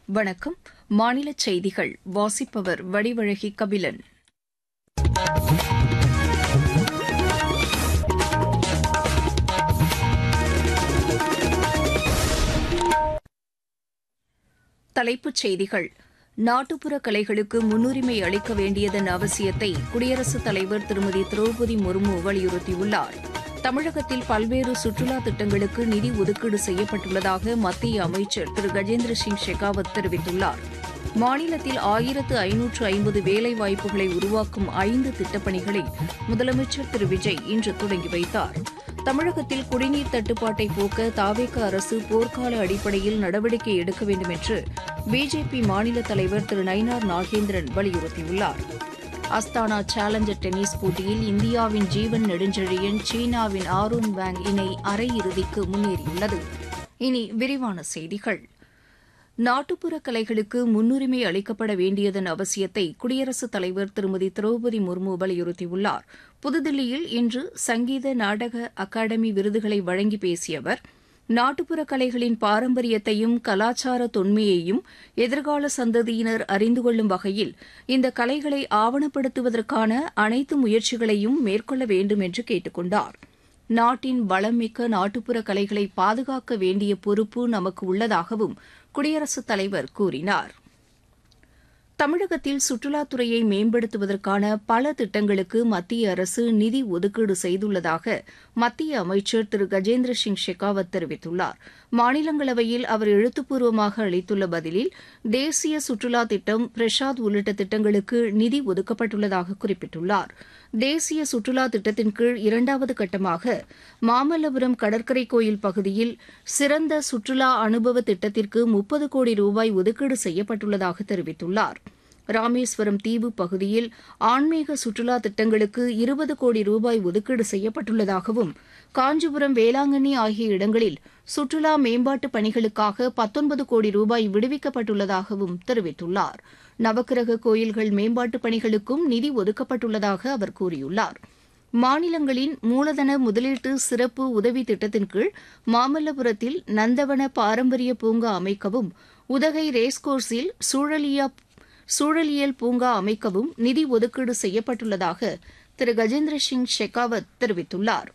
வணக்கம் மாநில செய்திகள் வாசிப்பவர் வடிவழகி கபிலன் தலைப்புச் செய்திகள் நாட்டுப்புற கலைகளுக்கு முன்னுரிமை அளிக்க வேண்டியதன் அவசியத்தை குடியரசுத் தலைவர் திருமதி திரௌபதி முர்மு வலியுறுத்தியுள்ளார் தமிழகத்தில் பல்வேறு சுற்றுலா திட்டங்களுக்கு நிதி ஒதுக்கீடு செய்யப்பட்டுள்ளதாக மத்திய அமைச்சர் திரு கஜேந்திர சிங் ஷெகாவத் தெரிவித்துள்ளார் மாநிலத்தில் ஆயிரத்து ஐநூற்று ஐம்பது வேலைவாய்ப்புகளை உருவாக்கும் ஐந்து திட்டப்பணிகளை முதலமைச்சர் திரு விஜய் இன்று தொடங்கி வைத்தார் தமிழகத்தில் குடிநீர் தட்டுப்பாட்டை போக்க தாவேக அரசு போர்க்கால அடிப்படையில் நடவடிக்கை எடுக்க வேண்டும் என்று பிஜேபி மாநில தலைவர் திரு நயினார் நாகேந்திரன் வலியுறுத்தியுள்ளார் அஸ்தானா சேலஞ்சர் டென்னிஸ் போட்டியில் இந்தியாவின் ஜீவன் நெடுஞ்செழியன் சீனாவின் ஆரோன் வேங் இணை அரையிறுதிக்கு முன்னேறியுள்ளது இனி விரிவான செய்திகள் நாட்டுப்புற கலைகளுக்கு முன்னுரிமை அளிக்கப்பட வேண்டியதன் அவசியத்தை குடியரசுத் தலைவர் திருமதி திரௌபதி முர்மு வலியுறுத்தியுள்ளார் புதுதில்லியில் இன்று சங்கீத நாடக அகாடமி விருதுகளை வழங்கி பேசிய அவர் நாட்டுப்புற கலைகளின் பாரம்பரியத்தையும் கலாச்சார தொன்மையையும் எதிர்கால சந்ததியினர் அறிந்து கொள்ளும் வகையில் இந்த கலைகளை ஆவணப்படுத்துவதற்கான அனைத்து முயற்சிகளையும் மேற்கொள்ள வேண்டும் என்று கேட்டுக் கொண்டார் நாட்டின் வளம்மிக்க நாட்டுப்புற கலைகளை பாதுகாக்க வேண்டிய பொறுப்பு நமக்கு உள்ளதாகவும் குடியரசுத் தலைவர் கூறினார் தமிழகத்தில் சுற்றுலாத்துறையை மேம்படுத்துவதற்கான பல திட்டங்களுக்கு மத்திய அரசு நிதி ஒதுக்கீடு செய்துள்ளதாக மத்திய அமைச்சர் திரு கஜேந்திர சிங் ஷெகாவத் தெரிவித்துள்ளார் மாநிலங்களவையில் அவர் எழுத்துப்பூர்வமாக அளித்துள்ள பதிலில் தேசிய சுற்றுலா திட்டம் பிரசாத் உள்ளிட்ட திட்டங்களுக்கு நிதி ஒதுக்கப்பட்டுள்ளதாக குறிப்பிட்டுள்ளார் தேசிய சுற்றுலா திட்டத்தின் கீழ் இரண்டாவது கட்டமாக மாமல்லபுரம் கடற்கரை கோயில் பகுதியில் சிறந்த சுற்றுலா அனுபவ திட்டத்திற்கு முப்பது கோடி ரூபாய் ஒதுக்கீடு செய்யப்பட்டுள்ளதாக தெரிவித்துள்ளார் ராமேஸ்வரம் தீவு பகுதியில் ஆன்மீக சுற்றுலா திட்டங்களுக்கு இருபது கோடி ரூபாய் ஒதுக்கீடு செய்யப்பட்டுள்ளதாகவும் காஞ்சிபுரம் வேளாங்கண்ணி ஆகிய இடங்களில் சுற்றுலா மேம்பாட்டு பணிகளுக்காக பத்தொன்பது கோடி ரூபாய் விடுவிக்கப்பட்டுள்ளதாகவும் தெரிவித்துள்ளார் நவக்கிரக கோயில்கள் மேம்பாட்டு பணிகளுக்கும் நிதி ஒதுக்கப்பட்டுள்ளதாக அவர் கூறியுள்ளார் மாநிலங்களின் மூலதன முதலீட்டு சிறப்பு உதவி திட்டத்தின் கீழ் மாமல்லபுரத்தில் நந்தவன பாரம்பரிய பூங்கா அமைக்கவும் உதகை ரேஸ்கோர்ஸில் சூழலியா சூழலியல் பூங்கா அமைக்கவும் நிதி ஒதுக்கீடு செய்யப்பட்டுள்ளதாக திரு கஜேந்திர சிங் ஷெகாவத் தெரிவித்துள்ளார்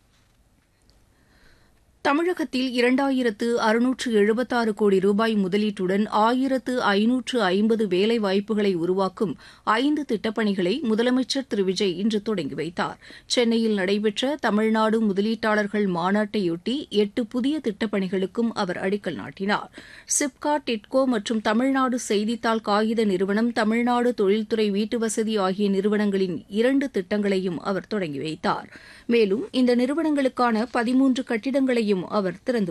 தமிழகத்தில் இரண்டாயிரத்து அறுநூற்று எழுபத்தாறு கோடி ரூபாய் முதலீட்டுடன் ஆயிரத்து ஐநூற்று ஐம்பது வேலைவாய்ப்புகளை உருவாக்கும் ஐந்து திட்டப்பணிகளை முதலமைச்சர் திரு விஜய் இன்று தொடங்கி வைத்தார் சென்னையில் நடைபெற்ற தமிழ்நாடு முதலீட்டாளர்கள் மாநாட்டையொட்டி எட்டு புதிய திட்டப்பணிகளுக்கும் அவர் அடிக்கல் நாட்டினார் சிப்காட் டிட்கோ மற்றும் தமிழ்நாடு செய்தித்தாள் காகித நிறுவனம் தமிழ்நாடு தொழில்துறை வீட்டுவசதி ஆகிய நிறுவனங்களின் இரண்டு திட்டங்களையும் அவர் தொடங்கி வைத்தார் மேலும் இந்த நிறுவனங்களுக்கான பதிமூன்று கட்டிடங்களையும் அவர் திறந்து